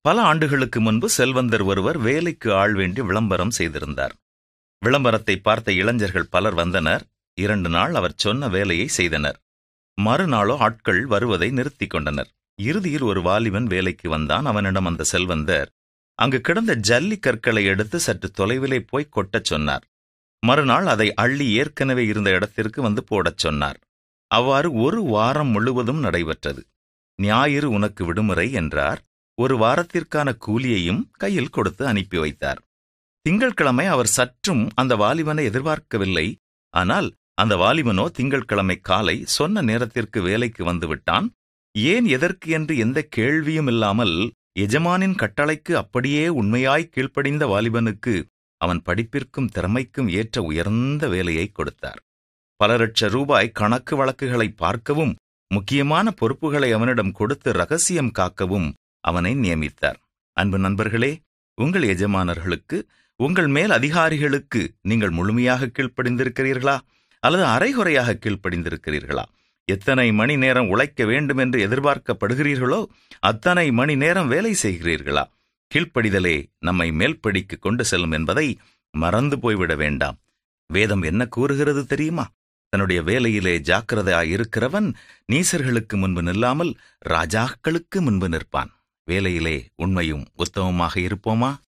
பல ஆண்டுகளுக்கு முன்பு செல்வந்தர் ஒருவர் வேலைக்கு ஆள் வேண்டி விளம்பரம் செய்திருந்தார் விளம்பரத்தை பார்த்த இளைஞர்கள் பலர் வந்தனர் இரண்டு நாள் அவர் சொன்ன வேலையை செய்தனர் மறுநாளோ ஆட்கள் வருவதை நிறுத்திக் கொண்டனர் இறுதியில் ஒரு வாலிபன் வேலைக்கு வந்தான் அவனிடம் அந்த செல்வந்தர் அங்கு கிடந்த ஜல்லி கற்களை எடுத்து சற்று தொலைவிலே போய் கொட்டச் சொன்னார் மறுநாள் அதை அள்ளி ஏற்கனவே இருந்த இடத்திற்கு வந்து போடச் சொன்னார் அவ்வாறு ஒரு வாரம் முழுவதும் நடைபெற்றது ஞாயிறு உனக்கு விடுமுறை என்றார் ஒரு வாரத்திற்கான கூலியையும் கையில் கொடுத்து அனுப்பி வைத்தார் திங்கட்கிழமை அவர் சற்றும் அந்த வாலிபனை எதிர்பார்க்கவில்லை ஆனால் அந்த வாலிபனோ திங்கட்கிழமை காலை சொன்ன நேரத்திற்கு வேலைக்கு வந்துவிட்டான் ஏன் எதற்கு என்று எந்த கேள்வியும் இல்லாமல் எஜமானின் கட்டளைக்கு அப்படியே உண்மையாய் கீழ்ப்படிந்த வாலிபனுக்கு அவன் படிப்பிற்கும் திறமைக்கும் ஏற்ற உயர்ந்த வேலையை கொடுத்தார் பல லட்ச ரூபாய் கணக்கு வழக்குகளை பார்க்கவும் முக்கியமான பொறுப்புகளை அவனிடம் கொடுத்து ரகசியம் காக்கவும் அவனை நியமித்தார் அன்பு நண்பர்களே உங்கள் எஜமானர்களுக்கு உங்கள் மேல் அதிகாரிகளுக்கு நீங்கள் முழுமையாக கீழ்ப்படிந்திருக்கிறீர்களா அல்லது அரைகுறையாக கீழ்ப்படிந்திருக்கிறீர்களா எத்தனை மணி நேரம் உழைக்க வேண்டும் என்று எதிர்பார்க்கப்படுகிறீர்களோ அத்தனை மணி நேரம் வேலை செய்கிறீர்களா கீழ்ப்படிதலே நம்மை மேல்படிக்கு கொண்டு செல்லும் என்பதை மறந்து போய்விட வேண்டாம் வேதம் என்ன கூறுகிறது தெரியுமா தன்னுடைய வேலையிலே ஜாக்கிரதையாயிருக்கிறவன் நீசர்களுக்கு முன்பு நில்லாமல் ராஜாக்களுக்கு முன்பு நிற்பான் வேலையிலே உண்மையும் உத்தமமாக இருப்போமா